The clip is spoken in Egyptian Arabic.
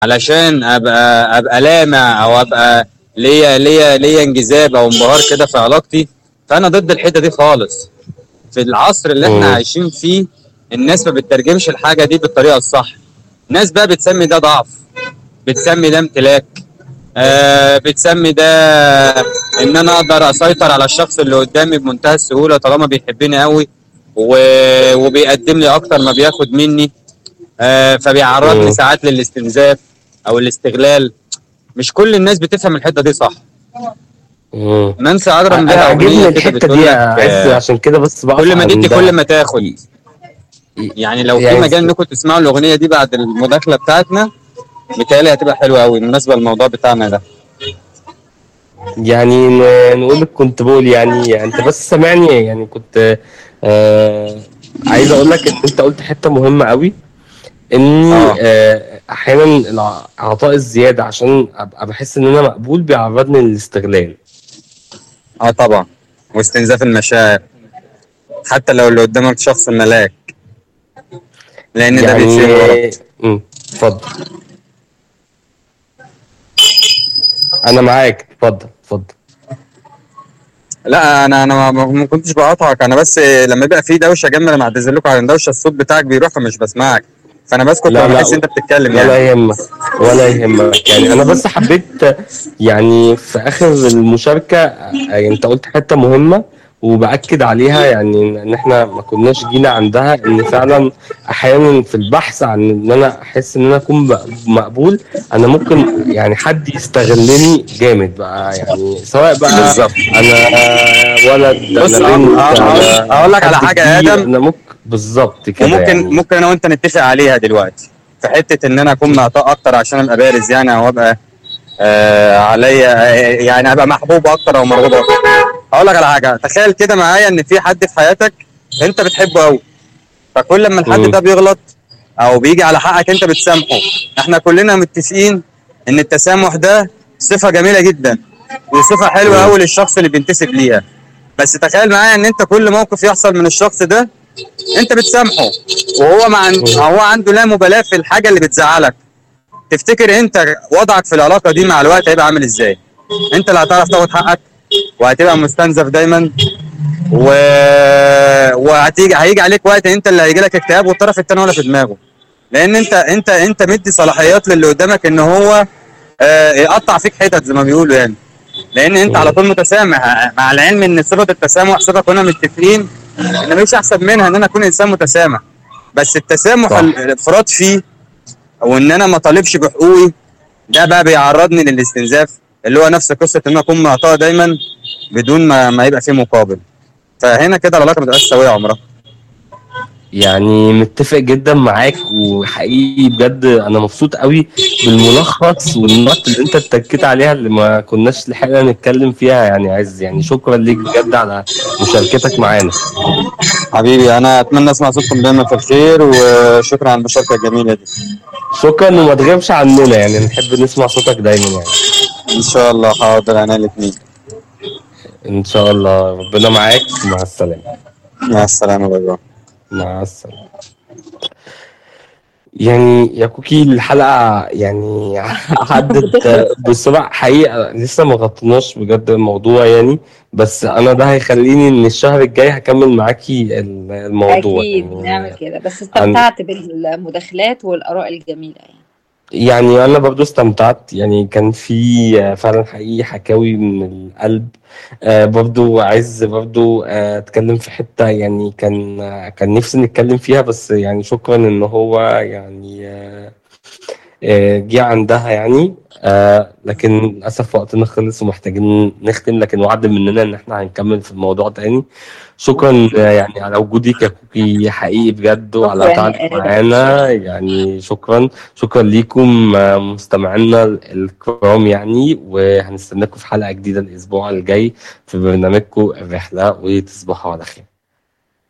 علشان ابقى ابقى لامع او ابقى ليا ليا ليا انجذاب او انبهار كده في علاقتي فانا ضد الحته دي خالص في العصر اللي احنا مم. عايشين فيه الناس ما بتترجمش الحاجه دي بالطريقه الصح ناس بقى بتسمي ده ضعف بتسمي ده امتلاك آه بتسمي ده ان انا اقدر اسيطر على الشخص اللي قدامي بمنتهى السهوله طالما بيحبني قوي و... وبيقدم لي اكتر ما بياخد مني آه فبيعرضني مم. ساعات للاستنزاف او الاستغلال مش كل الناس بتفهم الحته دي صح مم. نانسي عجرم انا لها عاجبني اغنيه كده الحته بتقول دي لك يا عز آه، عشان كده بس بقف كل ما عند اديتي ده. كل ما تاخد ي- ي- يعني لو في يعني- مجال انكم تسمعوا الاغنيه دي بعد المداخله بتاعتنا متهيألي هتبقى حلوه قوي بالنسبه للموضوع بتاعنا ده يعني ن- نقول لك كنت بقول يعني انت بس سامعني يعني كنت آه عايز اقول لك ان انت قلت حته مهمه قوي اني آه. آه احيانا العطاء الزياده عشان ابقى بحس ان انا مقبول بيعرضني للاستغلال اه طبعا واستنزاف المشاعر حتى لو اللي قدامك شخص ملاك لان ده بيتفهم غلط يعني امم اتفضل انا معاك اتفضل اتفضل لا انا انا ما, ما كنتش بقاطعك انا بس لما يبقى في دوشه جنبي انا بعتذر لكم عن دوشه الصوت بتاعك بيروح فمش بسمعك فانا بسكت لا، لما لا. بحس انت بتتكلم ولا يعني يهمك ولا يهمك يعني انا بس حبيت يعني في اخر المشاركه يعني انت قلت حته مهمه وباكد عليها يعني ان احنا ما كناش جينا عندها ان فعلا احيانا في البحث عن ان انا احس ان انا اكون بق- مقبول انا ممكن يعني حد يستغلني جامد بقى يعني سواء بقى بالظبط. انا ولد بص، انا أقول- بنت أقول- انا أقول لك على حد حاجة يا كبير، آدم. انا ممكن بالظبط كده وممكن يعني. ممكن انا وانت نتفق عليها دلوقتي في حته ان انا اكون معطاء اكتر عشان ابقى بارز يعني او ابقى آه عليا آه، يعني ابقى محبوب اكتر او مرغوب اكتر اقول لك على حاجه تخيل كده معايا ان في حد في حياتك انت بتحبه قوي فكل لما الحد مم. ده بيغلط او بيجي على حقك انت بتسامحه احنا كلنا متفقين ان التسامح ده صفه جميله جدا وصفه حلوه مم. قوي للشخص اللي بينتسب ليها بس تخيل معايا ان انت كل موقف يحصل من الشخص ده انت بتسامحه وهو ما عن... مم. هو عنده لا مبالاه في الحاجه اللي بتزعلك تفتكر انت وضعك في العلاقه دي مع الوقت هيبقى عامل ازاي انت اللي هتعرف تاخد حقك وهتبقى مستنزف دايما و... وهتيجي هيجي عليك وقت انت اللي هيجي لك اكتئاب والطرف التاني ولا في دماغه لان انت انت انت مدي صلاحيات للي قدامك ان هو آه، يقطع فيك حتت زي ما بيقولوا يعني لان انت مم. على طول متسامح مع العلم ان صفه التسامح صفه كنا متفقين ان مفيش احسن منها ان انا اكون انسان متسامح بس التسامح صح. ال- الافراط فيه او ان انا ما طالبش بحقوقي ده بقى بيعرضني للاستنزاف اللي هو نفس قصه ان انا اكون معطاء دايما بدون ما, ما يبقى فيه مقابل فهنا كده العلاقه ما تبقاش سويه عمرها يعني متفق جدا معاك وحقيقي بجد انا مبسوط قوي بالملخص والنقط اللي انت اتكيت عليها اللي ما كناش لحقنا نتكلم فيها يعني عايز يعني شكرا ليك بجد على مشاركتك معانا حبيبي انا اتمنى اسمع صوتكم دايما في الخير وشكرا على المشاركه الجميله دي شكرا وما تغيبش عننا يعني نحب نسمع صوتك دايما يعني ان شاء الله حاضر انا الاثنين ان شاء الله ربنا معاك مع السلامه مع السلامه باي باي مع السلامه يعني يا كوكي الحلقة يعني عدت بسرعة حقيقة لسه ما غطيناش بجد الموضوع يعني بس أنا ده هيخليني إن الشهر الجاي هكمل معاكي الموضوع اكيد يعني نعمل كده بس استمتعت بالمداخلات والاراء الجميله يعني يعني أنا برضو استمتعت يعني كان في فعلا حقيقي حكاوي من القلب آه برضو عايز برضو آه اتكلم في حتة يعني كان آه كان نفسي نتكلم فيها بس يعني شكرا ان هو يعني آه آه جه عندها يعني آه لكن للأسف وقتنا خلص ومحتاجين نختم لكن وعد مننا ان احنا هنكمل في الموضوع تاني شكرا آه يعني على وجودك يا كوكي حقيقي بجد وعلى شكراً تعبك يا آدم. معانا يعني شكرا شكرا ليكم آه، مستمعينا الكرام يعني وهنستناكم في حلقة جديدة الأسبوع الجاي في برنامجكم الرحلة وتصبحوا على خير